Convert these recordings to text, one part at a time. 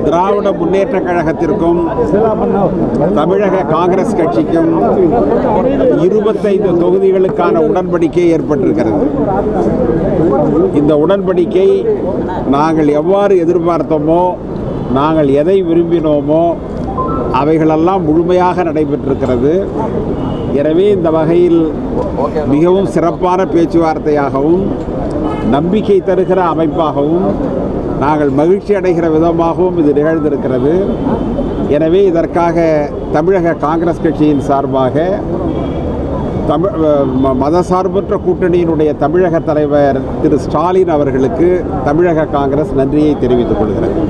திராவிட முன்னேற்ற கழகத்திற்கும் தமிழக காங்கிரஸ் கட்சிக்கும் இருபத்தைந்து தொகுதிகளுக்கான உடன்படிக்கை ஏற்பட்டிருக்கிறது இந்த உடன்படிக்கை நாங்கள் எவ்வாறு எதிர்பார்த்தோமோ நாங்கள் எதை விரும்பினோமோ அவைகளெல்லாம் முழுமையாக நடைபெற்றிருக்கிறது எனவே இந்த வகையில் மிகவும் சிறப்பான பேச்சுவார்த்தையாகவும் நம்பிக்கை தருகிற அமைப்பாகவும் நாங்கள் மகிழ்ச்சி அடைகிற விதமாகவும் இது நிகழ்ந்திருக்கிறது எனவே இதற்காக தமிழக காங்கிரஸ் கட்சியின் சார்பாக தமிழ் ம- மதசார்பற்ற கூட்டணியினுடைய தமிழக தலைவர் திரு ஸ்டாலின் அவர்களுக்கு தமிழக காங்கிரஸ் நன்றியை தெரிவித்துக் கொள்கிறது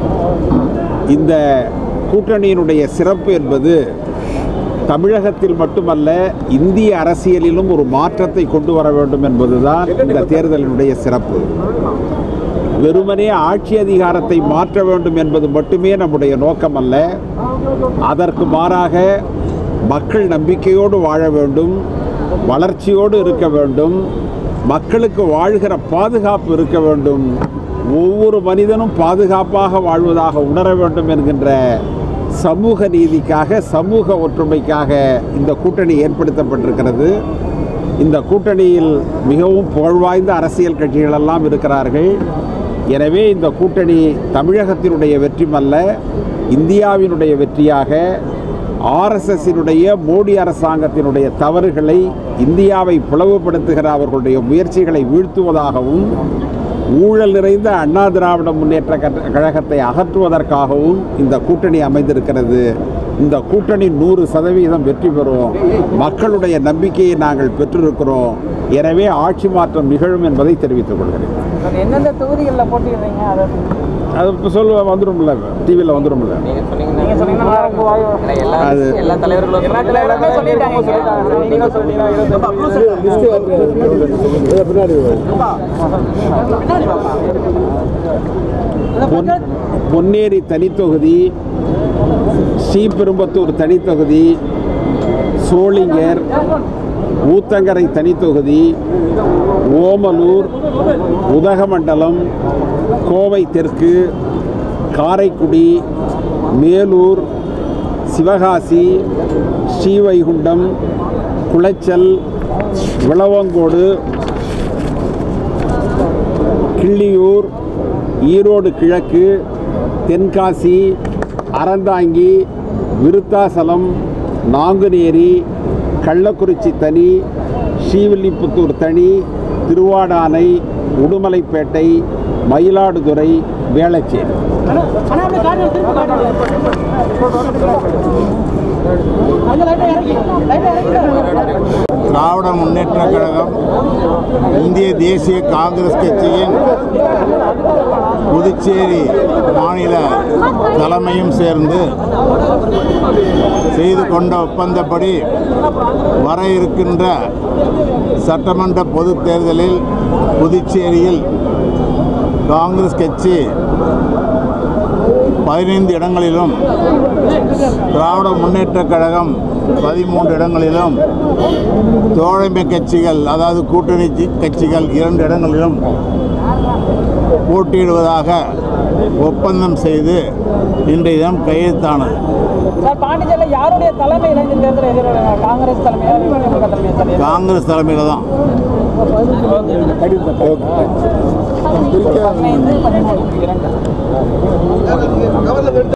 இந்த கூட்டணியினுடைய சிறப்பு என்பது தமிழகத்தில் மட்டுமல்ல இந்திய அரசியலிலும் ஒரு மாற்றத்தை கொண்டு வர வேண்டும் என்பதுதான் இந்த தேர்தலினுடைய சிறப்பு வெறுமனே ஆட்சி அதிகாரத்தை மாற்ற வேண்டும் என்பது மட்டுமே நம்முடைய நோக்கம் அல்ல அதற்கு மாறாக மக்கள் நம்பிக்கையோடு வாழ வேண்டும் வளர்ச்சியோடு இருக்க வேண்டும் மக்களுக்கு வாழ்கிற பாதுகாப்பு இருக்க வேண்டும் ஒவ்வொரு மனிதனும் பாதுகாப்பாக வாழ்வதாக உணர வேண்டும் என்கின்ற சமூக நீதிக்காக சமூக ஒற்றுமைக்காக இந்த கூட்டணி ஏற்படுத்தப்பட்டிருக்கிறது இந்த கூட்டணியில் மிகவும் புகழ்வாய்ந்த அரசியல் கட்சிகளெல்லாம் இருக்கிறார்கள் எனவே இந்த கூட்டணி தமிழகத்தினுடைய வெற்றிமல்ல இந்தியாவினுடைய வெற்றியாக ஆர்எஸ்எஸ்ஸினுடைய மோடி அரசாங்கத்தினுடைய தவறுகளை இந்தியாவை பிளவுபடுத்துகிற அவர்களுடைய முயற்சிகளை வீழ்த்துவதாகவும் ஊழல் நிறைந்த அண்ணா திராவிட முன்னேற்ற கழ- கழகத்தை அகற்றுவதற்காகவும் இந்த கூட்டணி அமைந்திருக்கிறது இந்த கூட்டணி நூறு சதவீதம் வெற்றி பெறும் மக்களுடைய நம்பிக்கையை நாங்கள் பெற்றிருக்கிறோம் எனவே ஆட்சி மாற்றம் நிகழும் என்பதை தெரிவித்துக் கொள்கிறேன் சார் எந்தெந்த தொகுதிகளில் போட்டிடுறீங்க அதை அது இப்போ சொல்ல வந்துடும்ல டிவியில் வந்துடும்ல நீங்க சொன்னீங்கன்னா ரொம்ப வாய் வரும். எல்லா அது எல்லா தலைவர்களும் எல்லா தலைவருமே சொல்லிட்டாங்க சொல்லிட்டாங்க நீங்க பொன் பொன்னேரி தனித்தொகுதி ஸ்ரீபெரும்பத்தூர் தனித்தொகுதி சோளிங்கர் ஊத்தங்கரை தனித்தொகுதி ஓமலூர் உதகமண்டலம் கோவை தெற்கு காரைக்குடி மேலூர் சிவகாசி ஸ்ரீவைகுண்டம் குளச்சல் விளவங்கோடு கிள்ளியூர் ஈரோடு கிழக்கு தென்காசி அறந்தாங்கி விருத்தாசலம் நாங்குநேரி கள்ளக்குறிச்சி தனி ஸ்ரீவில்லிபுத்தூர் தனி திருவாடானை உடுமலைப்பேட்டை மயிலாடுதுறை வேளச்சேரி திராவிட முன்னேற்ற கழகம் இந்திய தேசிய காங்கிரஸ் கட்சியின் புதுச்சேரி மாநில தலைமையும் சேர்ந்து செய்து கொண்ட ஒப்பந்தப்படி வர இருக்கின்ற சட்டமன்ற பொதுத் தேர்தலில் புதுச்சேரியில் காங்கிரஸ் கட்சி பதினைந்து இடங்களிலும் திராவிட முன்னேற்றக் கழகம் பதிமூன்று இடங்களிலும் தோழமை கட்சிகள் அதாவது கூட்டணி சி- கட்சிகள் இரண்டு இடங்களிலும் போட்டியிடுவதாக ஒப்பந்தம் செய்து இன்றைய தினம் கையெழுத்தானது சார் பாண்டிச்சேரியில் யாருடைய தலைமையில் இந்த தேர்தல் எதிர்வருங்க காங்கிரஸ் தலைமையா இல்லை திமுக தலைமையா சார் எது? காங்கிரஸ் தலைமையில் தான் பதினைந்து பதிமூணு இரண்டு